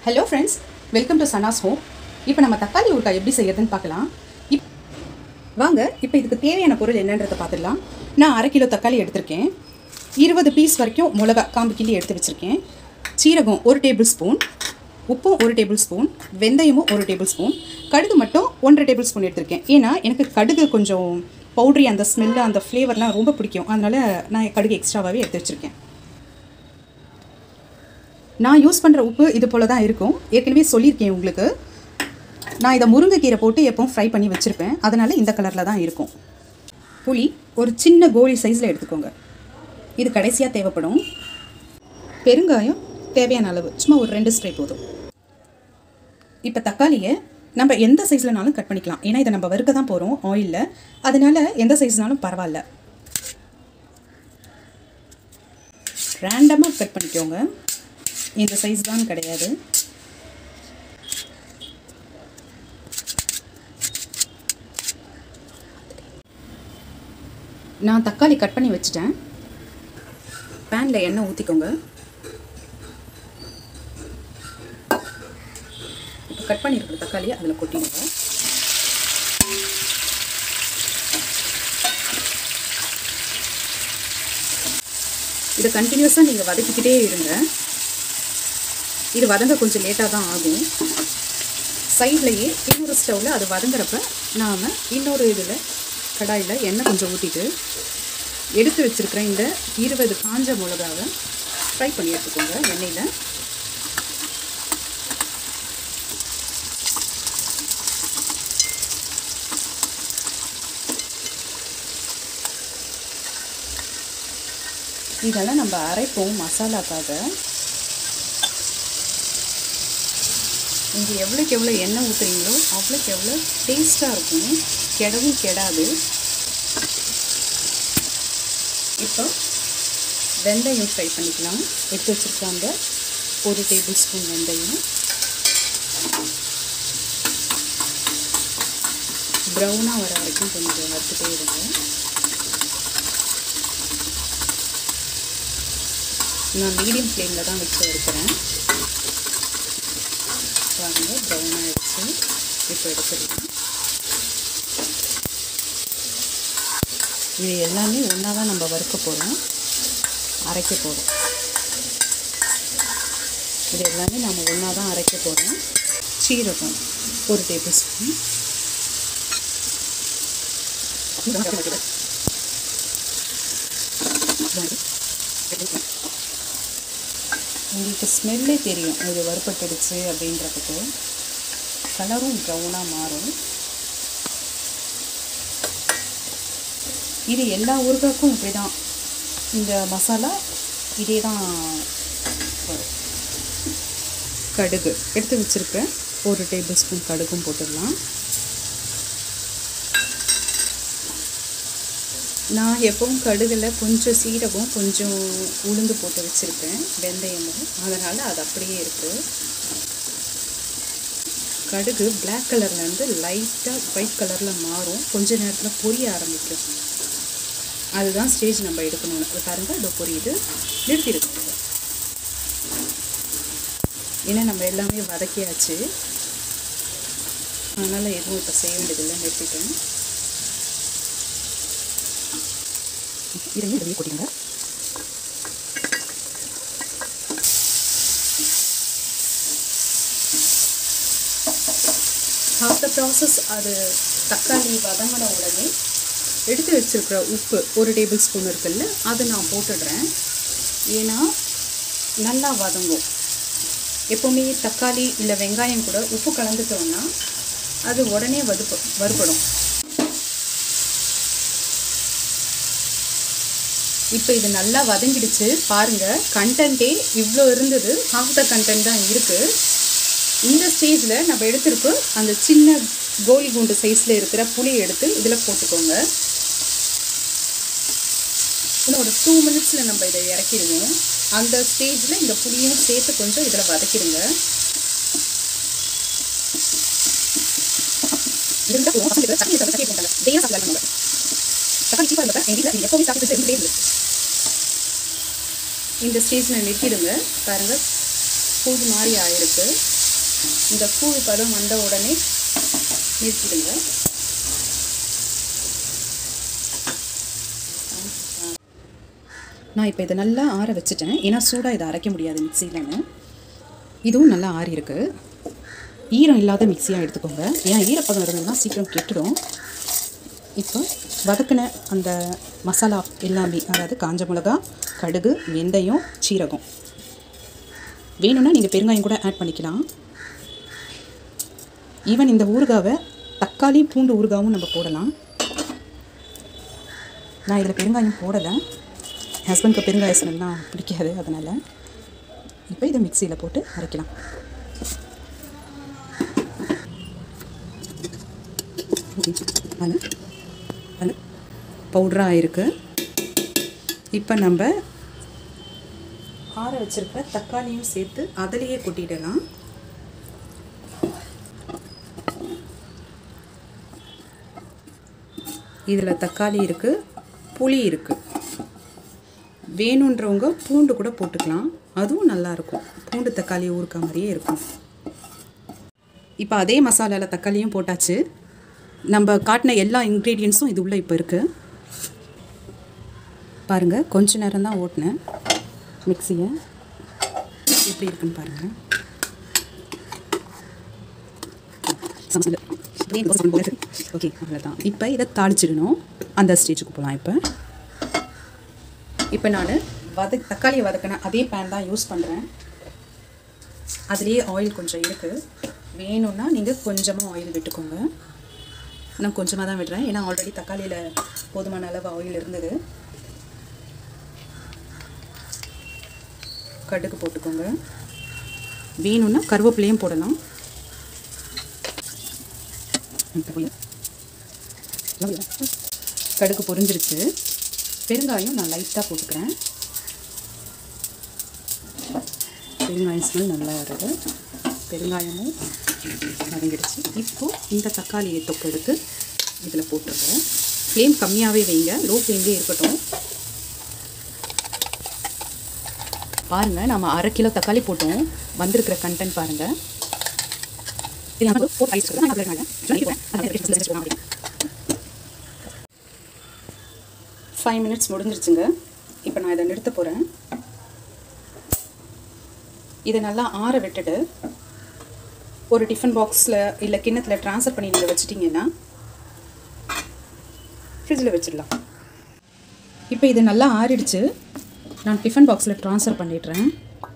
hello friends welcome to Sana's home இப்போ நம்ம தக்காளி ஊறுகாய் எப்படி செய்யறதுன்னு பார்க்கலாம் இப் வாங்க இப்போ இதுக்கு தேவையான பொருள் என்னன்றதை பார்த்துடலாம் நான் அரை கிலோ தக்காளி எடுத்திருக்கேன் இருபது பீஸ் வரைக்கும் மிளகா காம்பு கிள்ளி எடுத்து வச்சுருக்கேன் சீரகம் ஒரு டேபிள் ஸ்பூன் உப்பும் ஒரு டேபிள் ஸ்பூன் வெந்தயமும் ஒரு டேபிள் ஸ்பூன் கடுகு மட்டும் ஒன்றரை டேபிள் ஸ்பூன் எடுத்திருக்கேன் ஏன்னா எனக்கு கடுகு கொஞ்சம் பவுட்ரி அந்த ஸ்மெல்லு அந்த ஃப்ளேவர்லாம் ரொம்ப பிடிக்கும் அதனால் நான் கடுகு எக்ஸ்ட்ராவாகவே எடுத்து வச்சுருக்கேன் நான் யூஸ் பண்ணுற உப்பு இது போல் தான் இருக்கும் ஏற்கனவே சொல்லியிருக்கேன் உங்களுக்கு நான் இதை முருங்கைக்கீரை போட்டு எப்பவும் ஃப்ரை பண்ணி வச்சுருப்பேன் அதனால் இந்த கலரில் தான் இருக்கும் புளி ஒரு சின்ன கோழி சைஸில் எடுத்துக்கோங்க இது கடைசியாக தேவைப்படும் பெருங்காயம் தேவையான அளவு சும்மா ஒரு ரெண்டு ஸ்ப்ரே போதும் இப்போ தக்காளியை நம்ம எந்த சைஸ்லனாலும் கட் பண்ணிக்கலாம் ஏன்னா இதை நம்ம வறுக்க தான் போகிறோம் ஆயிலில் அதனால எந்த சைஸ்னாலும் பரவாயில்ல ரேண்டமாக கட் பண்ணிக்கோங்க இந்த சைஸ் தான் கிடையாது நான் தக்காளி கட் பண்ணி வச்சுட்டேன் பேனில் எண்ணெய் ஊற்றிக்கோங்க இப்போ கட் பண்ணியிருக்கிற தக்காளியை அதில் கொட்டிடுங்க இதை கண்டினியூஸாக நீங்கள் வதக்கிக்கிட்டே இருங்க இது வதங்க கொஞ்சம் லேட்டாக தான் ஆகும் சைட்லேயே இன்னொரு ஸ்டவ்வில் அது வதங்குறப்ப நாம் இன்னொரு இதில் கடாயில் எண்ணெய் கொஞ்சம் ஊற்றிட்டு எடுத்து வச்சுருக்கிற இந்த இருபது காஞ்ச மிளகாவை ஃப்ரை பண்ணி எடுத்துக்கோங்க எண்ணெயில் இதெல்லாம் நம்ம அரைப்போம் மசாலாக்காக நீங்கள் எவ்வளோக்கு எவ்வளோ எண்ணெய் ஊற்றுறீங்களோ அவ்வளோக்கு எவ்வளோ டேஸ்ட்டாக இருக்கும் கெடவும் கெடாது இப்போ வெந்தயம் ஃப்ரை பண்ணிக்கலாம் எடுத்து வச்சுருக்காங்க ஒரு டேபிள் ஸ்பூன் வெந்தயம் ப்ரௌனாக வர வரைக்கும் கொஞ்சம் வறுத்துட்டே இருங்க நான் மீடியம் ஃப்ளேமில் தான் வச்சு வறுக்கிறேன் பாருங்க ப்ரௌன் ஆகிடுச்சு இப்போ எடுத்துடலாம் இது எல்லாமே ஒன்றா தான் நம்ம வறுக்க போகிறோம் அரைக்க போகிறோம் இது எல்லாமே நம்ம ஒன்றா தான் அரைக்க போகிறோம் சீரகம் ஒரு டேபிள் ஸ்பூன் உங்களுக்கு ஸ்மெல்லே தெரியும் இது வறுப்பட்டுடுச்சு அப்படின்றதுக்கு கலரும் ப்ரௌனாக மாறும் இது எல்லா ஊறுகாய்க்கும் இப்படி தான் இந்த மசாலா இதே தான் வரும் கடுகு எடுத்து வச்சுருக்கேன் ஒரு டேபிள் ஸ்பூன் கடுகும் போட்டுடலாம் நான் எப்பவும் கடுகில் கொஞ்சம் சீரகம் கொஞ்சம் உளுந்து போட்டு வச்சுருக்கேன் வெந்தயமும் அதனால் அது அப்படியே இருக்குது கடுகு பிளாக் கலர்லேருந்து லைட்டாக ஒயிட் கலரில் மாறும் கொஞ்ச நேரத்தில் பொரிய ஆரம்பிக்கும் அதுதான் ஸ்டேஜ் நம்ம எடுக்கணும் அது பாருங்கள் இதோ பொரியுது நிறுத்திடுங்க ஏன்னா நம்ம எல்லாமே வதக்கியாச்சு அதனால் எதுவும் இப்போ செய்ய வேண்டியதில்லை நிறுத்திட்டேன் இதையும் வெளியே கொட்டிடுங்க ஹாஃப் த ப்ராசஸ் அது தக்காளி வதங்கின உடனே எடுத்து வச்சுருக்கிற உப்பு ஒரு டேபிள் ஸ்பூன் இருக்குல்ல அதை நான் போட்டுடுறேன் ஏன்னா நல்லா வதங்கும் எப்போவுமே தக்காளி இல்லை வெங்காயம் கூட உப்பு கலந்துட்டோம்னா அது உடனே வறுப்ப வறுபடும் இப்போ இது நல்லா வதங்கிடுச்சு பாருங்கள் கண்டென்ட்டே இவ்வளோ இருந்தது ஹாஃப் த கண்டென்ட் தான் இருக்குது இந்த ஸ்டேஜில் நம்ம எடுத்திருக்க அந்த சின்ன கோலி குண்டு சைஸில் இருக்கிற புளியை எடுத்து இதில் போட்டுக்கோங்க இன்னும் ஒரு டூ மினிட்ஸில் நம்ம இதை இறக்கிடுவோம் அந்த ஸ்டேஜில் இந்த புளியும் சேர்த்து கொஞ்சம் இதில் வதக்கிடுங்க இந்த ஸ்டேஜில் நிறுத்திடுங்க பாருங்கள் பூஜ் மாதிரி ஆயிருக்கு இந்த கூழ் பதம் வந்த உடனே நிறுத்திடுங்க நான் இப்போ இதை நல்லா ஆற வச்சுட்டேன் ஏன்னா சூடாக இதை அரைக்க முடியாது மிக்சியிலன்னு இதுவும் நல்லா ஆறி இருக்கு ஈரம் இல்லாத மிக்சியாக எடுத்துக்கோங்க ஏன்னா ஈரப்பதம் இருந்ததுன்னா சீக்கிரம் கெட்டுடும் இப்போ வதக்கின அந்த மசாலா எல்லாமே அதாவது காஞ்ச மிளகா கடுகு வெந்தயம் சீரகம் வேணும்னா நீங்கள் பெருங்காயம் கூட ஆட் பண்ணிக்கலாம் ஈவன் இந்த ஊறுகாவை தக்காளி பூண்டு ஊறுகாவும் நம்ம போடலாம் நான் இதில் பெருங்காயம் போடலை ஹஸ்பண்ட்க்கு பெருங்காய ஸ்மெல்லாம் பிடிக்காது அதனால் இப்போ இதை மிக்சியில் போட்டு அரைக்கலாம் அது அது பவுட்ராக ஆயிருக்கு இப்போ நம்ம ஆற வச்சிருக்க தக்காளியும் சேர்த்து அதிலேயே கொட்டிடலாம் இதில் தக்காளி இருக்குது புளி இருக்குது வேணுன்றவங்க பூண்டு கூட போட்டுக்கலாம் அதுவும் நல்லாயிருக்கும் பூண்டு தக்காளி ஊறுக்க மாதிரியே இருக்கும் இப்போ அதே மசாலாவில் தக்காளியும் போட்டாச்சு நம்ம காட்டின எல்லா இன்க்ரீடியன்ஸும் இது உள்ளே இப்போ இருக்குது பாருங்கள் கொஞ்ச நேரம் தான் ஓட்டினேன் மிக்சியை எப்படி இருக்குன்னு பாருங்கள் ஓகே அவ்வளோதான் இப்போ இதை தாளிச்சிடணும் அந்த ஸ்டேஜுக்கு போகலாம் இப்போ இப்போ நான் வத தக்காளியை வதக்கின அதே பேன் தான் யூஸ் பண்ணுறேன் அதுலேயே ஆயில் கொஞ்சம் இருக்குது வேணும்னா நீங்கள் கொஞ்சமாக ஆயில் விட்டுக்கோங்க நான் கொஞ்சமாக தான் விடுறேன் ஏன்னா ஆல்ரெடி தக்காளியில் போதுமான அளவு ஆயில் இருந்தது கடுகு போட்டுக்கோங்க வேணும்னா கருவேப்பிலையும் போடலாம் கடுகு பொரிஞ்சிருச்சு பெருங்காயம் நான் லைட்டாக போட்டுக்கிறேன் பெருங்காயம் ஸ்மெல் நல்லா வருது பெருங்காயமும் வதங்கிடுச்சு இப்போது இந்த தக்காளியை தொக்கு எடுத்து இதில் போட்டுருக்கேன் ஃப்ளேம் கம்மியாகவே வைங்க லோ ஃப்ளேம்லேயே இருக்கட்டும் பாருங்கள் நம்ம அரை கிலோ தக்காளி போட்டோம் வந்திருக்கிற கண்டென்ட் பாருங்கள் ஃபைவ் மினிட்ஸ் முடிஞ்சிருச்சுங்க இப்போ நான் இதை நிறுத்த போகிறேன் இதை நல்லா ஆற விட்டுட்டு ஒரு டிஃபன் பாக்ஸில் இல்லை கிண்ணத்தில் ட்ரான்ஸ்ஃபர் பண்ணி நீங்கள் வச்சிட்டிங்கன்னா ஃப்ரிட்ஜில் வச்சிடலாம் இப்போ இது நல்லா ஆறிடுச்சு நான் டிஃபன் பாக்ஸில் ட்ரான்ஸ்ஃபர் பண்ணிடுறேன்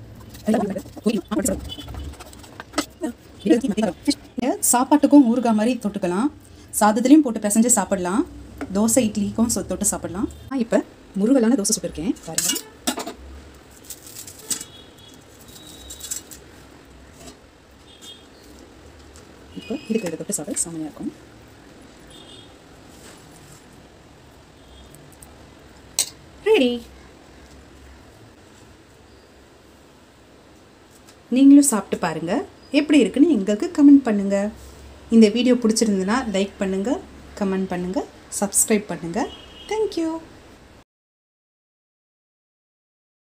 சாப்பாட்டுக்கும் ஊறுகாய் மாதிரி தொட்டுக்கலாம் சாதத்துலேயும் போட்டு பிசைஞ்சு சாப்பிடலாம் தோசை இட்லிக்கும் சொ தொட்டு சாப்பிடலாம் நான் இப்போ முருகலான தோசை சுட்டிருக்கேன் பாருங்கள் இப்போ இதுக்கு இதை தொட்டு சாப்பிட செமையாக இருக்கும் ரெடி நீங்களும் சாப்பிட்டு பாருங்கள் எப்படி இருக்குன்னு எங்களுக்கு கமெண்ட் பண்ணுங்கள் இந்த வீடியோ பிடிச்சிருந்துன்னா லைக் பண்ணுங்கள் கமெண்ட் பண்ணுங்கள் சப்ஸ்கிரைப் பண்ணுங்கள் தேங்க்யூ